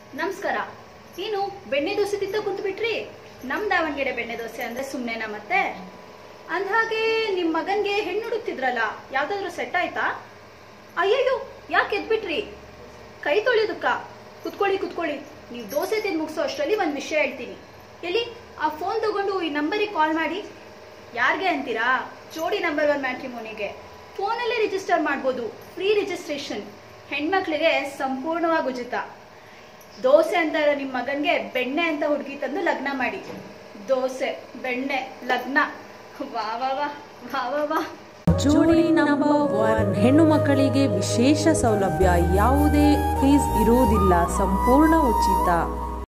ನಮಸ್ಕಾರ ಏನು ಬೆಣ್ಣೆ ದೋಸೆ ತಿಂತ ಕುಂತು ಬಿಟ್ರಿ ನಮ್ ದಾವಣಗೆರೆ ಬೆಣ್ಣೆ ದೋಸೆ ಅಂದ್ರೆ ಸುಮ್ನೆನಾ ಮತ್ತೆ ಅಂದ್ಹಾಗೆ ನಿಮ್ ಮಗನ್ಗೆ ಹೆಣ್ಣು ಹುಡುಕ್ತಿದ್ರಲ್ಲ ಯಾವ್ದಾದ್ರು ಸೆಟ್ ಆಯ್ತಾ ಅಯ್ಯಯ್ಯೋ ಯಾಕೆ ಎದ್ಬಿಟ್ರಿ ಕೈ ತೊಳೆಯೋದಕ್ಕ ಕುತ್ಕೊಳ್ಳಿ ಕುತ್ಕೊಳ್ಳಿ ನೀವು ದೋಸೆ ತಿಂದು ಮುಗಿಸೋ ಅಷ್ಟರಲ್ಲಿ ಒಂದು ವಿಷಯ ಹೇಳ್ತೀನಿ ಎಲ್ಲಿ ಆ ಫೋನ್ ತಗೊಂಡು ಈ ನಂಬರಿಗೆ ಕಾಲ್ ಮಾಡಿ ಯಾರಿಗೆ ಅಂತೀರಾ ಜೋಡಿ ನಂಬರ್ ಒನ್ ಮ್ಯಾಟ್ರಿಮೋನಿಗೆ ಫೋನಲ್ಲೇ ರಿಜಿಸ್ಟರ್ ಮಾಡ್ಬೋದು ಫ್ರೀ ರಿಜಿಸ್ಟ್ರೇಷನ್ ಹೆಣ್ಮಕ್ಳಿಗೆ ಸಂಪೂರ್ಣವಾಗಿ ಉಚಿತ ದೋಸೆ ಅಂತ ಇರೋ ನಿಮ್ಮ ಮಗನ್ಗೆ ಬೆಣ್ಣೆ ಅಂತ ಹುಡುಗಿ ತಂದು ಲಗ್ನ ಮಾಡಿ ದೋಸೆ ಬೆಣ್ಣೆ ಲಗ್ನ ವಾ ವಾ ವಾ ವಾ ವಾ ವಾ ಜೋಡಿ ನಂಬರ್ ಒನ್ ಹೆಣ್ಣು ಮಕ್ಕಳಿಗೆ ವಿಶೇಷ ಸೌಲಭ್ಯ ಯಾವುದೇ ಫೀಸ್ ಇರುವುದಿಲ್ಲ ಸಂಪೂರ್ಣ ಉಚಿತ